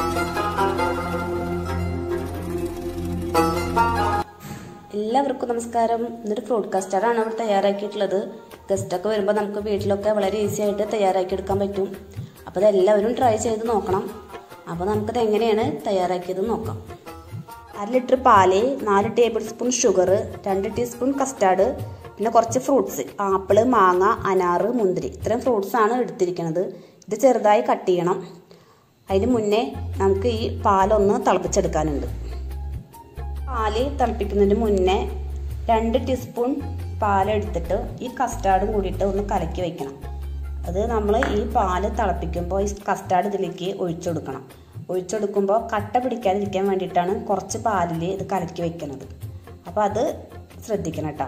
എല്ലാവർക്കും നമസ്കാരം ഇന്നൊരു ഫ്രൂട്ട് കസ്റ്റാർഡാണ് ഇവിടെ തയ്യാറാക്കിയിട്ടുള്ളത് ഗസ്റ്റൊക്കെ വരുമ്പോൾ നമുക്ക് വീട്ടിലൊക്കെ വളരെ ഈസി ആയിട്ട് തയ്യാറാക്കി എടുക്കാൻ പറ്റും അപ്പോൾ അതെല്ലാവരും ട്രൈ ചെയ്ത് നോക്കണം അപ്പോൾ നമുക്കത് എങ്ങനെയാണ് തയ്യാറാക്കിയത് നോക്കാം അര ലിറ്റർ പാല് നാല് ടേബിൾ സ്പൂൺ ഷുഗർ രണ്ട് ടീസ്പൂൺ കസ്റ്റാർഡ് പിന്നെ കുറച്ച് ഫ്രൂട്ട്സ് ആപ്പിള് മാങ്ങ അനാറ് മുന്തിരി ഇത്രയും ഫ്രൂട്ട്സ് ആണ് എടുത്തിരിക്കുന്നത് ഇത് ചെറുതായി കട്ട് ചെയ്യണം അതിന് മുന്നേ നമുക്ക് ഈ പാലൊന്ന് തിളപ്പിച്ചെടുക്കാനുണ്ട് പാല് തിളപ്പിക്കുന്നതിന് മുന്നേ രണ്ട് ടീസ്പൂൺ പാലെടുത്തിട്ട് ഈ കസ്റ്റാർഡും കൂടിയിട്ട് ഒന്ന് കലക്കി വെക്കണം അത് നമ്മൾ ഈ പാല് തിളപ്പിക്കുമ്പോൾ ഈ കസ്റ്റാർഡ് ഇതിലേക്ക് ഒഴിച്ചെടുക്കണം ഒഴിച്ചെടുക്കുമ്പോൾ കട്ട പിടിക്കാതിരിക്കാൻ വേണ്ടിയിട്ടാണ് കുറച്ച് പാലിൽ ഇത് കലക്കി വെക്കുന്നത് അപ്പോൾ അത് ശ്രദ്ധിക്കണം കേട്ടോ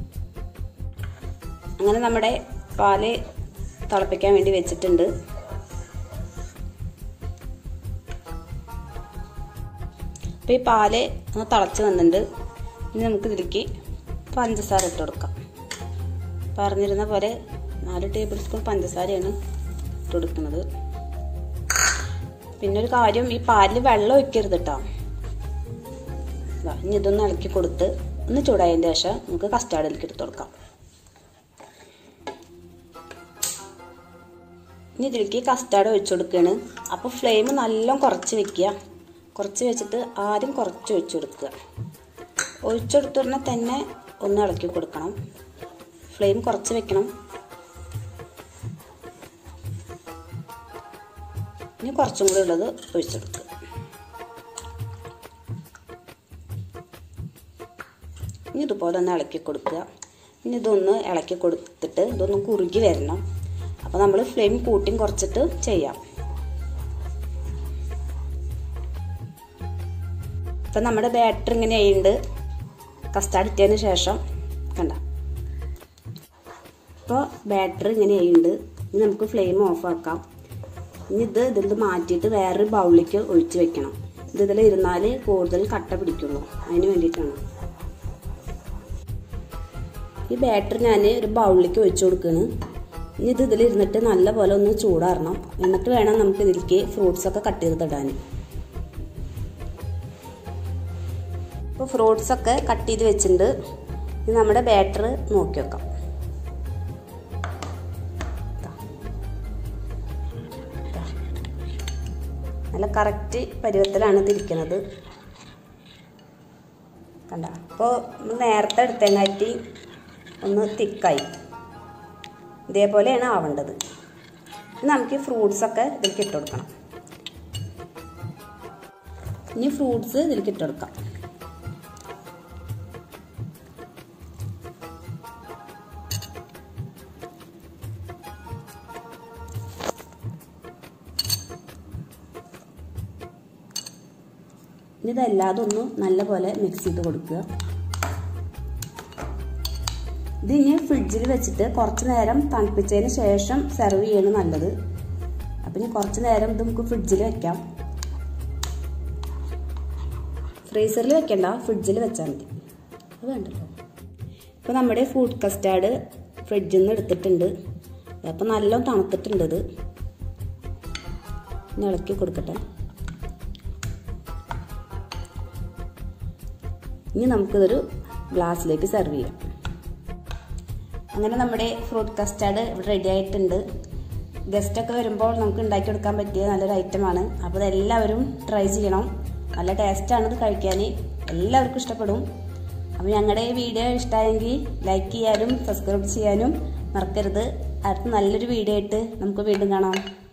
അങ്ങനെ നമ്മുടെ പാല് തിളപ്പിക്കാൻ വേണ്ടി വെച്ചിട്ടുണ്ട് അപ്പോൾ ഈ പാല് ഒന്ന് തിളച്ച് വന്നിട്ടുണ്ട് ഇനി നമുക്ക് ഇതിലേക്ക് പഞ്ചസാര ഇട്ട് കൊടുക്കാം പറഞ്ഞിരുന്ന പോലെ നാല് ടേബിൾ സ്പൂൺ പഞ്ചസാരയാണ് ഇട്ട് കൊടുക്കുന്നത് പിന്നെ ഒരു കാര്യം ഈ പാലിൽ വെള്ളം ഒഴിക്കരുത് കേട്ടോ ഇനി ഇതൊന്ന് ഇളക്കി കൊടുത്ത് ഒന്ന് ചൂടായതിൻ്റെ ശേഷം നമുക്ക് കസ്റ്റാർഡിലേക്ക് എടുത്ത് കൊടുക്കാം ഇനി ഇതിലേക്ക് കസ്റ്റാർഡ് ഒഴിച്ചു കൊടുക്കുകയാണ് അപ്പോൾ ഫ്ലെയിം നല്ലോണം കുറച്ച് വെക്കുക കുറച്ച് വെച്ചിട്ട് ആദ്യം കുറച്ച് ഒഴിച്ചു കൊടുക്കുക ഒഴിച്ചെടുത്തുടനെ തന്നെ ഒന്ന് ഇളക്കി കൊടുക്കണം ഫ്ലെയിം കുറച്ച് വെക്കണം ഇനി കുറച്ചും കൂടി ഉള്ളത് ഒഴിച്ചെടുക്കുക ഇനി ഇതുപോലെ ഒന്ന് ഇളക്കി കൊടുക്കുക ഇനി ഇതൊന്ന് ഇളക്കി കൊടുത്തിട്ട് ഇതൊന്ന് കുറുകി വരണം അപ്പോൾ നമ്മൾ ഫ്ലെയിം കൂട്ടിയും കുറച്ചിട്ട് ചെയ്യാം ഇപ്പം നമ്മുടെ ബാറ്റർ ഇങ്ങനെ ആയിട്ടുണ്ട് കസ്റ്റാർഡ് ഇട്ടതിന് ശേഷം കണ്ട ഇപ്പോൾ ബാറ്റർ ഇങ്ങനെ ആയിട്ടുണ്ട് ഇനി നമുക്ക് ഫ്ലെയിം ഓഫ് ആക്കാം ഇനി ഇത് ഇതിൽ മാറ്റിയിട്ട് വേറൊരു ബൗളിലേക്ക് ഒഴിച്ച് വെക്കണം ഇത് ഇതിൽ ഇരുന്നാൽ കൂടുതൽ കട്ട പിടിക്കുള്ളൂ അതിന് വേണ്ടിയിട്ടാണ് ഈ ബാറ്റർ ഞാൻ ഒരു ബൗളിലേക്ക് ഒഴിച്ചു കൊടുക്കുകയാണ് ഇനി ഇത് ഇതിൽ ഇരുന്നിട്ട് നല്ല പോലെ ഒന്ന് ചൂടാറണം എന്നിട്ട് വേണം നമുക്ക് ഇതിലേക്ക് ഫ്രൂട്ട്സ് ഒക്കെ കട്ട് ചെയ്തിടാൻ ഇപ്പോൾ ഫ്രൂട്ട്സ് ഒക്കെ കട്ട് ചെയ്ത് വെച്ചിട്ടുണ്ട് ഇനി നമ്മുടെ ബാറ്റർ നോക്കി വെക്കാം നല്ല കറക്റ്റ് പരുവത്തിലാണ് ഇതിരിക്കുന്നത് കണ്ട അപ്പോൾ നമ്മൾ നേരത്തെ എടുത്തേങ്ങാറ്റി ഒന്ന് തിക്കായി ഇതേപോലെയാണ് ആവേണ്ടത് നമുക്ക് ഈ ഫ്രൂട്ട്സൊക്കെ ഇതിലേക്ക് ഇട്ട് കൊടുക്കണം ഇനി ഫ്രൂട്ട്സ് ഇതിലേക്ക് ഇട്ട് കൊടുക്കാം ഇനി ഇതല്ലാതെ ഒന്ന് നല്ലപോലെ മിക്സ് ചെയ്ത് കൊടുക്കുക ഇത് ഇനി ഫ്രിഡ്ജിൽ വെച്ചിട്ട് കുറച്ച് നേരം തണുപ്പിച്ചതിന് ശേഷം സെർവ് ചെയ്യാണ് നല്ലത് അപ്പം ഇനി കുറച്ച് നേരം ഇത് നമുക്ക് ഫ്രിഡ്ജിൽ വെക്കാം ഫ്രീസറിൽ വെക്കണ്ട ഫ്രിഡ്ജിൽ വെച്ചാൽ മതി അത് വേണ്ടല്ലോ ഇപ്പോൾ നമ്മുടെ ഫ്രൂട്ട് കസ്റ്റാർഡ് ഫ്രിഡ്ജിൽ നിന്ന് എടുത്തിട്ടുണ്ട് അപ്പം നല്ല തണുത്തിട്ടുണ്ട് ഇത് ഇളക്കി കൊടുക്കട്ടെ ഇനി നമുക്കിതൊരു ഗ്ലാസ്സിലേക്ക് സെർവ് ചെയ്യാം അങ്ങനെ നമ്മുടെ ഫ്രൂട്ട് കസ്റ്റാർഡ് ഇവിടെ റെഡി ആയിട്ടുണ്ട് ഗസ്റ്റൊക്കെ വരുമ്പോൾ നമുക്ക് ഉണ്ടാക്കിയെടുക്കാൻ പറ്റിയ നല്ലൊരു ഐറ്റമാണ് അപ്പോൾ ഇതെല്ലാവരും ട്രൈ ചെയ്യണം നല്ല ടേസ്റ്റാണ് ഇത് കഴിക്കാൻ എല്ലാവർക്കും ഇഷ്ടപ്പെടും അപ്പോൾ ഞങ്ങളുടെ ഈ വീഡിയോ ഇഷ്ടമായെങ്കിൽ ലൈക്ക് ചെയ്യാനും സബ്സ്ക്രൈബ് ചെയ്യാനും മറക്കരുത് അടുത്ത നല്ലൊരു വീഡിയോ ആയിട്ട് നമുക്ക് വീണ്ടും കാണാം